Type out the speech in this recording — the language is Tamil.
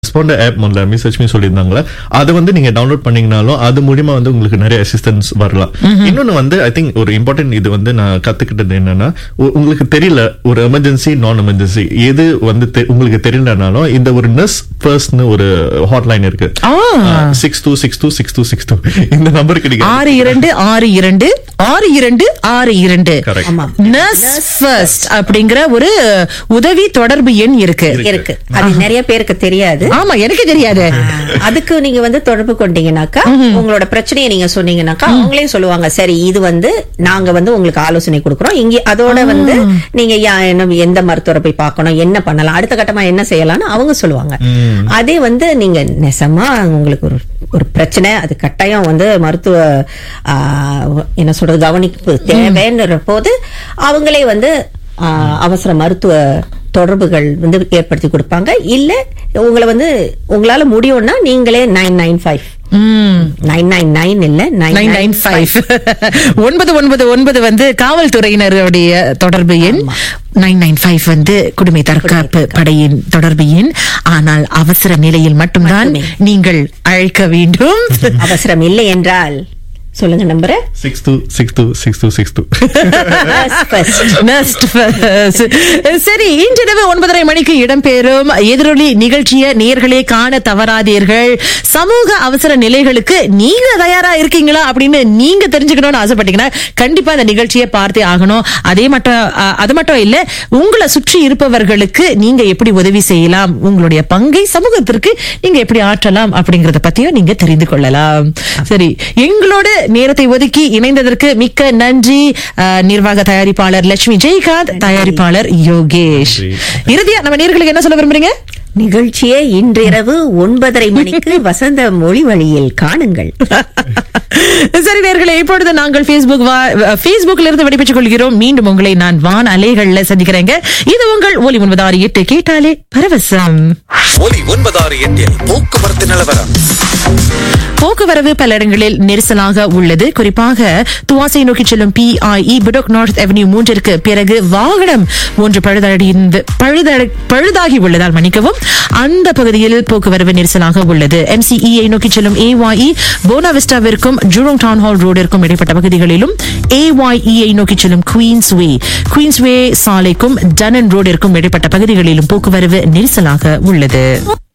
ரெஸ்பாண்ட் ஆப் முதல்ல மிஸ் லட்சுமி சொல்லியிருந்தாங்களே அதை வந்து நீங்க டவுன்லோட் பண்ணீங்கனாலும் அது மூலியமா வந்து உங்களுக்கு நிறைய அசிஸ்டன்ஸ் வரலாம் இன்னொன்னு வந்து ஐ திங்க் ஒரு இம்பார்ட்டன்ட் இது வந்து நான் கத்துக்கிட்டது என்னன்னா உ- உங்களுக்கு தெரியல ஒரு எமர்ஜென்சி நான் எமர்ஜென்சி எது வந்து தெ- உங்களுக்கு தெரியலனாலும் இந்த ஒரு நர்ஸ் ஃபர்ஸ்ட்னு ஒரு ஹாட்லைன் இருக்கு ஆ. Six two six two six two six two இந்த நம்பருக்கு நீங்க ஆறு இரண்டு ஆறு இரண்டு ஆறு இரண்டு ஆறு இரண்டு Correct. ஆமா. நர்ஸ் ஃபர்ஸ்ட் அப்படிங்கிற ஒரு உதவி தொடர்பு எண் இருக்கு இருக்கு அது நிறைய பேருக்கு தெரியாது ஆமா எனக்கு தெரியாது அதுக்கு நீங்க வந்து தொடர்பு கொண்டீங்கன்னாக்கா உங்களோட பிரச்சனையை நீங்க சொன்னீங்கன்னாக்கா அவங்களே சொல்லுவாங்க சரி இது வந்து நாங்க வந்து உங்களுக்கு ஆலோசனை கொடுக்குறோம் இங்க அதோட வந்து நீங்க யா- என்ன எந்த மருத்துவரை போய் பார்க்கணும் என்ன பண்ணலாம் அடுத்த கட்டமா என்ன செய்யலாம்னு அவங்க சொல்லுவாங்க அதே வந்து நீங்க நெசமா உங்களுக்கு ஒரு ஒரு பிரச்சனை அது கட்டாயம் வந்து மருத்துவ ஆ, என்ன சொல்றது கவனிப்பு தேவைன்ற போது அவங்களே வந்து ஆ, அவசர மருத்துவ தொடர்புகள் வந்து ஏற்படுத்தி கொடுப்பாங்க இல்ல உங்களை வந்து உங்களால முடியும்னா நீங்களே nine nine five nine nine nine இல்ல நைன் நைன் நைன் ஃபைவ் ஒன்பது ஒன்பது ஒன்பது வந்து காவல்துறையினருடைய தொடர்பு எண் நைன் நைன் ஃபைவ் வந்து குடிமை தற்காப்பு படையின் தொடர்பு எண் ஆனால் அவசர நிலையில் மட்டும்தான் மட்டுமே. நீங்கள் அழைக்க வேண்டும் அவசரம் இல்லை என்றால் சொல்லுங்க நம்புற six two six two six two six two Next first. சரி இன்றிரவு ஒன்பதரை மணிக்கு இடம்பெறும் எதிரொலி நிகழ்ச்சியை நேர்களே காண தவறாதீர்கள் சமூக அவசர நிலைகளுக்கு நீங்க தயாரா இருக்கீங்களா அப்படின்னு நீங்க தெரிஞ்சுக்கணும்னு ஆசைப்பட்டீங்கன்னா கண்டிப்பா அந்த நிகழ்ச்சியை பார்த்தே ஆகணும் அதே மட்டும் அ- அது மட்டும் இல்ல உங்களை சுற்றி இருப்பவர்களுக்கு நீங்க எப்படி உதவி செய்யலாம் உங்களுடைய பங்கை சமூகத்திற்கு நீங்க எப்படி ஆற்றலாம் அப்படிங்கறத பத்தியும் நீங்க தெரிந்து கொள்ளலாம் சரி எங்களோட நேரத்தை ஒதுக்கி இணைந்ததற்கு மிக்க நன்றி அஹ், நிர்வாக தயாரிப்பாளர் லட்சுமி ஜெயகாந்த் தயாரிப்பாளர் யோகேஷ் நன்றி. இறுதியா நம்ம நேர்களுக்கு என்ன சொல்ல விரும்புறீங்க நிகழ்ச்சியை இன்றிரவு ஒன்பதரை மணிக்கு வசந்த மொழி வழியில் காணுங்கள் சரி நேர்களே இப்பொழுது நாங்கள் Facebook வா- Facebookல இருந்து விடைபெற்றுக் கொள்கிறோம் மீண்டும் உங்களை நான் வான் அலைகள்ல சந்திக்கிறேங்க இது உங்கள் ஒலி ஒன்பதாறு எட்டு கேட்டாலே பரவசம் ஒலி ஒன்பதாறு எட்டில் போக்குவரத்து நிலவரம் போக்குவரவு பல இடங்களில் நெரிசலாக உள்ளது குறிப்பாக துவாசை நோக்கி செல்லும் பிஐஇ பிடோக் நார்த் அவென்யூ மூன்றிற்கு பிறகு வாகனம் ஒன்று பழுதடைந்து பழுதடை பழுதாகி உள்ளதால் மன்னிக்கவும் அந்த பகுதியில் போக்குவரவு நெரிசலாக உள்ளது எம்சிஇஐ நோக்கி செல்லும் ஏஒஇ போனாவிஸ்டாவிற்கும் ஜூரோங் டவுன் ஹால் ரோடிற்கும் இடைப்பட்ட பகுதிகளிலும் ஏஒஇஐ நோக்கி செல்லும் குயின்ஸ் வே குயின்ஸ் வே சாலைக்கும் டனன் ரோடிற்கும் இடைப்பட்ட பகுதிகளிலும் போக்குவரவு நெரிசலாக உள்ளது